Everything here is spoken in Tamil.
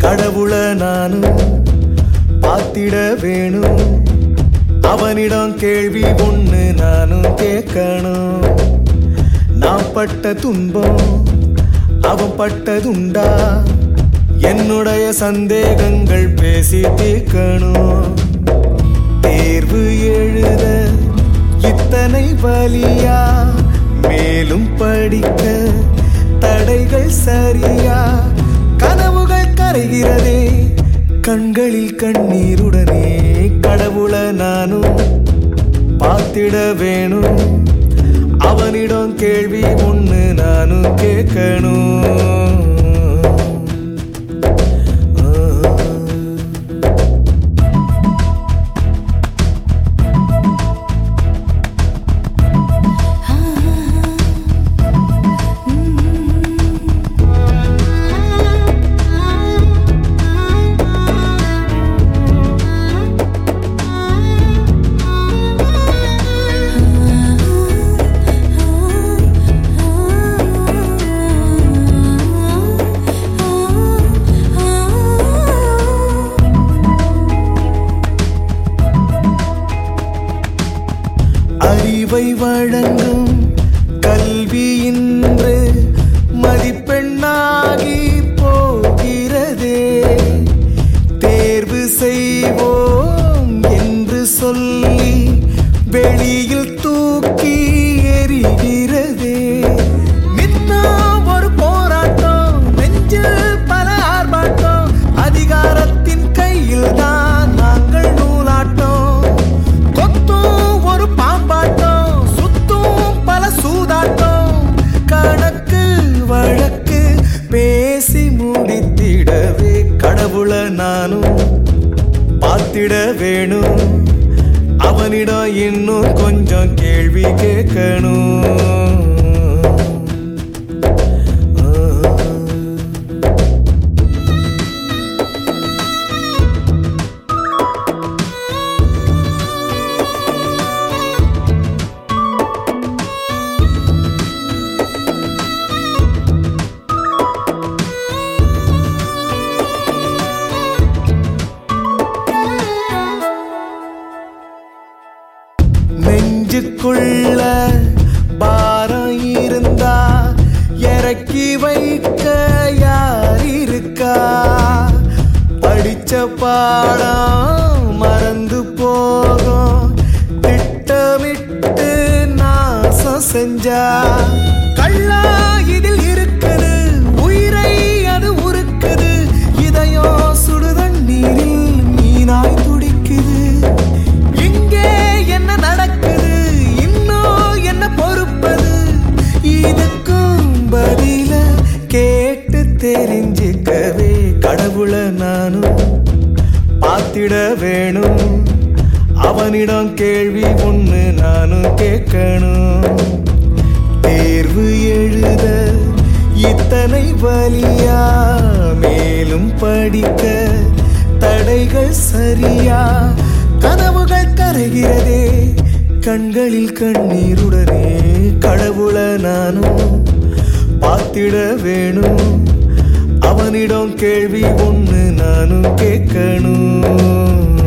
கடவுள நானும் பார்த்திட வேணும் அவனிடம் கேள்வி ஒண்ணு நானும் கேட்கணும் நான் பட்ட துன்பம் அவன் பட்டதுண்டா என்னுடைய சந்தேகங்கள் பேசி தீர்க்கணும் தேர்வு எழுத இத்தனை வலியா மேலும் படிக்க தடைகள் சரியா கனவுகள் கரைகிறதே கண்களில் கண்ணீருடனே கடவுள நானும் பார்த்திட வேணும் அவனிடம் கேள்வி ஒண்ணு நானும் கேட்கணும் அறிவை வழங்கும் கல்வி இன்று மதிப்பெண்ணாகி போகிறதே தேர்வு செய்வோம் என்று சொல்லி வெளியில் தூக்கி எறிகிறதே நித்தம் ஒரு போராட்டம் நெஞ்சில் பல ஆர்ப்பாட்டம் அதிகாரத்தின் கையில் தான் நாங்கள் நூலாட்டம் கொத்தும் ஒரு பாம்பாட்டம் சுத்தும் பல சூதாட்டம் கணக்கு வழக்கு பேசி முடித்திடவே கடவுள நானும் பார்த்திட வேணும் அவனிடம் இன்னும் கொஞ்சம் கேள்வி கேட்கணும் நெஞ்சுக்குள்ள பாரம் இருந்தா இறக்கி வைக்க யார் இருக்கா படிச்ச பாடம் மறந்து போகும் திட்டமிட்டு நாசம் செஞ்சா கள்ளா இதில் இருக்குது உயிரை அது உருக்குது இதயம் சுடுதண்ணீரில் மீனாய் துடிக்குது இங்கே என்ன நடக்குது இன்னும் என்ன பொறுப்பது இதுக்கும் பதில கேட்டு தெரிஞ்சுக்கவே கடவுள நானும் பார்த்திட வேணும் அவனிடம் கேள்வி ஒண்ணு நானும் கேட்கணும் தேர்வு எழுத இத்தனை வலியா மேலும் படிக்க தடைகள் சரியா கனவுகள் கரைகிறதே கண்களில் கண்ணீருடனே கடவுள நானும் பார்த்திட வேணும் அவனிடம் கேள்வி ஒண்ணு நானும் கேட்கணும்